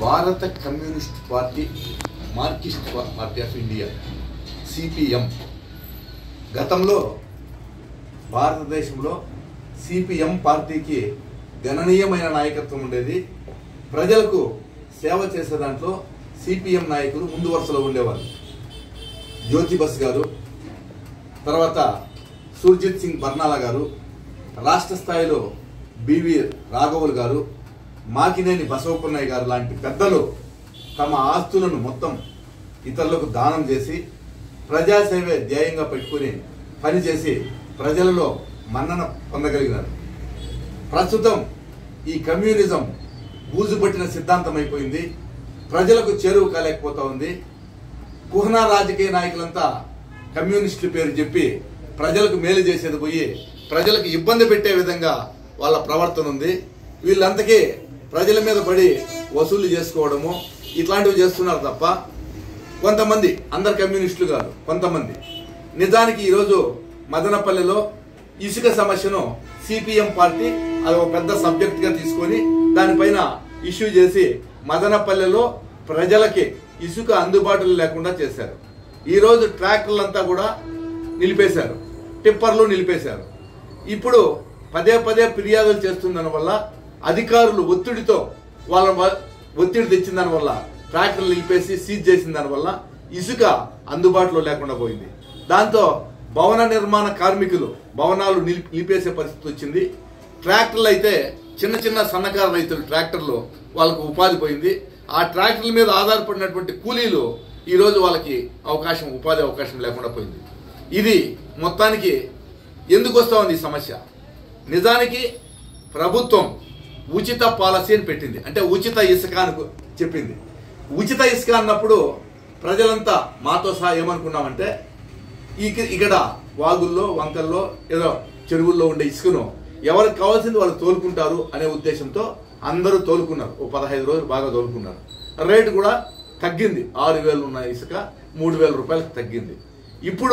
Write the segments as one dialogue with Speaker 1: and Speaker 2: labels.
Speaker 1: భారత communist party marxist party of India CPM గతంలో భారతదేశంలో సిపిఎం పార్టీకి గణనీయమైన నాయకత్వం ఉండేది ప్రజలకు సేవ చేసే దాంట్లో సిపిఎం నాయకులు ముందు వరుసలో ఉండేవారు జ్యోతి బస్ గారు తర్వాత సుర్జిత్ సింగ్ బర్నాలా గారు రాష్ట్ర స్థాయిలో బివి రాఘవులు గారు మాకినేని బసవపున్నయ్య గారు లాంటి పెద్దలు తమ ఆస్తులను మొత్తం ఇతరులకు దానం చేసి ప్రజాసేవే ధ్యేయంగా పెట్టుకుని పనిచేసి ప్రజలలో మన్నన పొందగలిగినారు ప్రస్తుతం ఈ కమ్యూనిజం బూజుపట్టిన సిద్ధాంతం అయిపోయింది ప్రజలకు చేరువు కాలేకపోతా ఉంది కుహనా రాజకీయ నాయకులంతా కమ్యూనిస్టుల పేరు చెప్పి ప్రజలకు మేలు చేసేది పోయి ప్రజలకు ఇబ్బంది పెట్టే విధంగా వాళ్ళ ప్రవర్తన ఉంది వీళ్ళంతకీ ప్రజల మీద పడి వసూలు చేసుకోవడము ఇట్లాంటివి చేస్తున్నారు తప్ప కొంతమంది అందరు కమ్యూనిస్టులు కాదు కొంతమంది నిజానికి ఈరోజు మదనపల్లిలో ఇసుక సమస్యను సిపిఎం పార్టీ అది ఒక పెద్ద సబ్జెక్ట్ గా తీసుకొని దానిపైన ఇష్యూ చేసి మదనపల్లెలో ప్రజలకి ఇసుక అందుబాటులో లేకుండా చేశారు ఈ రోజు ట్రాక్టర్లంతా కూడా నిలిపేశారు టిప్పర్లు నిలిపేశారు ఇప్పుడు పదే పదే ఫిర్యాదులు చేస్తున్న వల్ల అధికారులు ఒత్తిడితో వాళ్ళ వ- ఒత్తిడి తెచ్చిన దాని వల్ల ట్రాక్టర్లు నిలిపేసి సీజ్ చేసిన దాని వల్ల ఇసుక అందుబాటులో లేకుండా పోయింది దాంతో భవన నిర్మాణ కార్మికులు భవనాలు నిలి- నిలిపేసే పరిస్థితి వచ్చింది ట్రాక్టర్లు అయితే చిన్న చిన్న సన్నకారు రైతులు ట్రాక్టర్లు వాళ్ళకు ఉపాధి పోయింది ఆ ట్రాక్టర్ల మీద ఆధారపడినటువంటి కూలీలు ఈ రోజు వాళ్ళకి అవకాశం ఉపాధి అవకాశం లేకుండా పోయింది ఇది మొత్తానికి ఎందుకు వస్తా ఉంది ఈ సమస్య నిజానికి ప్రభుత్వం ఉచిత పాలసీ అని పెట్టింది అంటే ఉచిత ఇసుక అని చెప్పింది ఉచిత ఇసుక అన్నప్పుడు ప్రజలంతా మాతో సహా ఏమనుకున్నామంటే ఇక- ఇక్కడ వాగుల్లో వంకల్లో ఏదో చెరువుల్లో ఉండే ఇసుకను ఎవరికి కావాల్సింది వాళ్ళు తోలుకుంటారు అనే ఉద్దేశంతో అందరూ తోలుకున్నారు ఓ పదహైదు రోజులు బాగా తోలుకున్నారు రేటు కూడా తగ్గింది ఆరు వేలు ఉన్న ఇసుక మూడు వేల రూపాయలకు తగ్గింది ఇప్పుడు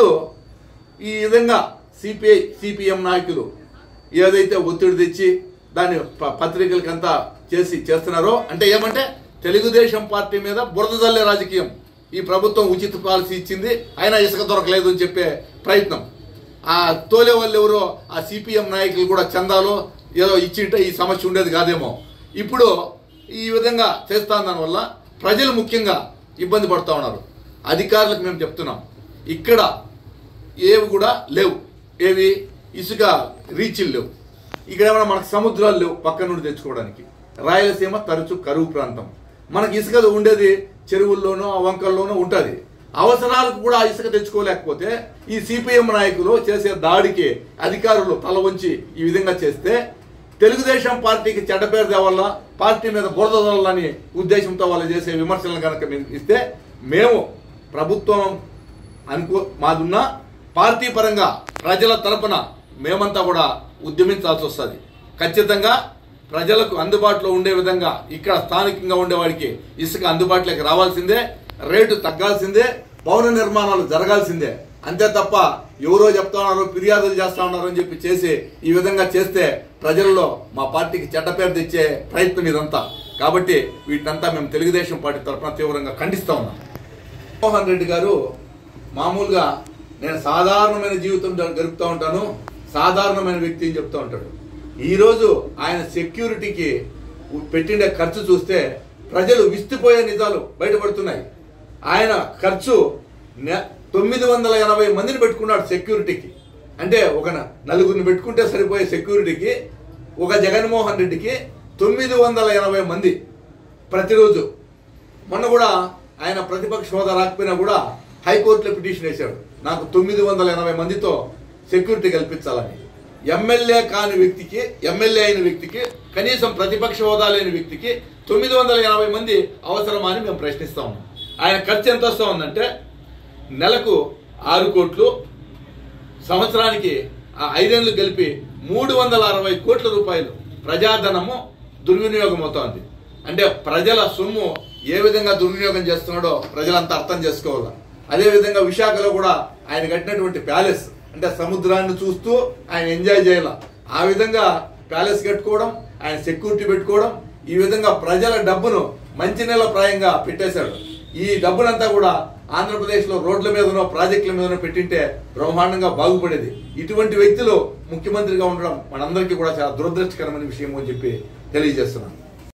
Speaker 1: ఈ విధంగా సిపిఐ సిపిఎం నాయకులు ఏదైతే ఒత్తిడి తెచ్చి దాన్ని ప- పత్రికలకంతా చేసి చేస్తున్నారో అంటే ఏమంటే తెలుగుదేశం పార్టీ మీద బురద జల్లే రాజకీయం ఈ ప్రభుత్వం ఉచిత పాలసీ ఇచ్చింది అయినా ఇసుక దొరకలేదు అని చెప్పే ప్రయత్నం ఆ తోలే వాళ్ళు ఎవరో ఆ సిపిఎం నాయకులు కూడా చందాలో ఏదో ఇచ్చింటే ఈ సమస్య ఉండేది కాదేమో ఇప్పుడు ఈ విధంగా చేస్తా దానివల్ల ప్రజలు ముఖ్యంగా ఇబ్బంది పడుతూ ఉన్నారు అధికారులకు మేము చెప్తున్నాం ఇక్కడ ఏవి కూడా లేవు ఏవి ఇసుక రీచ్లు లేవు ఇక్కడ ఏమైనా మనకు సముద్రాలు లేవు పక్క నుండి తెచ్చుకోవడానికి రాయలసీమ తరచు కరువు ప్రాంతం మనకి ఇసుక ఉండేది చెరువుల్లోనో వంకల్లోనో ఉంటుంది అవసరాలకు కూడా ఆ ఇసుక తెచ్చుకోలేకపోతే ఈ సిపిఎం నాయకులు చేసే దాడికి అధికారులు తల వంచి ఈ విధంగా చేస్తే తెలుగుదేశం పార్టీకి చెడ్డ పేరు తేవాల పార్టీ మీద బురద చల్లాలని ఉద్దేశంతో వాళ్ళు చేసే విమర్శలను కనుక మేము ఇస్తే మేము ప్రభుత్వం అనుకో మాదున్న పార్టీ పరంగా ప్రజల తరపున మేమంతా కూడా ఉద్యమించాల్సి వస్తుంది ఖచ్చితంగా ప్రజలకు అందుబాటులో ఉండే విధంగా ఇక్కడ స్థానికంగా ఉండేవాడికి ఇసుక అందుబాటులోకి రావాల్సిందే రేటు తగ్గాల్సిందే భవన నిర్మాణాలు జరగాల్సిందే అంతే తప్ప ఎవరో చెప్తా ఉన్నారు ఫిర్యాదులు చేస్తా ఉన్నారు అని చెప్పి చేసి ఈ విధంగా చేస్తే ప్రజల్లో మా పార్టీకి చెడ్డ పేరు తెచ్చే ప్రయత్నం ఇదంతా కాబట్టి వీటినంతా మేము తెలుగుదేశం పార్టీ తరఫున తీవ్రంగా ఖండిస్తా ఉన్నాం మోహన్ రెడ్డి గారు మామూలుగా నేను సాధారణమైన జీవితం గ- గడుపుతూ ఉంటాను సాధారణమైన వ్యక్తి అని చెప్తూ ఉంటాడు ఈరోజు ఆయన సెక్యూరిటీకి పెట్టిండే ఖర్చు చూస్తే ప్రజలు విస్తుపోయే నిజాలు బయటపడుతున్నాయి ఆయన ఖర్చు నె- తొమ్మిది వందల ఎనభై మందిని పెట్టుకున్నాడు సెక్యూరిటీకి అంటే ఒక న- నలుగురిని పెట్టుకుంటే సరిపోయే సెక్యూరిటీకి ఒక జగన్మోహన్ రెడ్డికి తొమ్మిది వందల ఎనభై మంది ప్రతిరోజు మొన్న కూడా ఆయన ప్రతిపక్ష హోదా రాకపోయినా కూడా హైకోర్టులో పిటిషన్ వేశాడు నాకు తొమ్మిది వందల ఎనభై మందితో సెక్యూరిటీ కల్పించాలని ఎమ్మెల్యే కాని వ్యక్తికి ఎమ్మెల్యే అయిన వ్యక్తికి కనీసం ప్రతిపక్ష హోదా లేని వ్యక్తికి తొమ్మిది వందల ఎనభై మంది అవసరమా అని మేము ప్రశ్నిస్తా ఉన్నాం ఆయన ఖర్చు ఎంత వస్తా ఉందంటే నెలకు ఆరు కోట్లు సంవత్సరానికి ఆ ఐదేళ్లు కలిపి మూడు వందల అరవై కోట్ల రూపాయలు ప్రజాధనము దుర్వినియోగం అవుతోంది అంటే ప్రజల సొమ్ము ఏ విధంగా దుర్వినియోగం చేస్తున్నాడో ప్రజలంతా అర్థం చేసుకోవాలి అదే విధంగా విశాఖలో కూడా ఆయన కట్టినటువంటి ప్యాలెస్ అంటే సముద్రాన్ని చూస్తూ ఆయన ఎంజాయ్ చేయాల ఆ విధంగా ప్యాలెస్ కట్టుకోవడం ఆయన సెక్యూరిటీ పెట్టుకోవడం ఈ విధంగా ప్రజల డబ్బును మంచినీళ్ళ ప్రాయంగా పెట్టేశాడు ఈ డబ్బులంతా కూడా ఆంధ్రప్రదేశ్లో రోడ్ల మీదనో ప్రాజెక్టుల మీదనో పెట్టింటే బ్రహ్మాండంగా బాగుపడేది ఇటువంటి వ్యక్తులు ముఖ్యమంత్రిగా ఉండడం మనందరికీ కూడా చాలా దురదృష్టకరమైన విషయం అని చెప్పి తెలియజేస్తున్నాను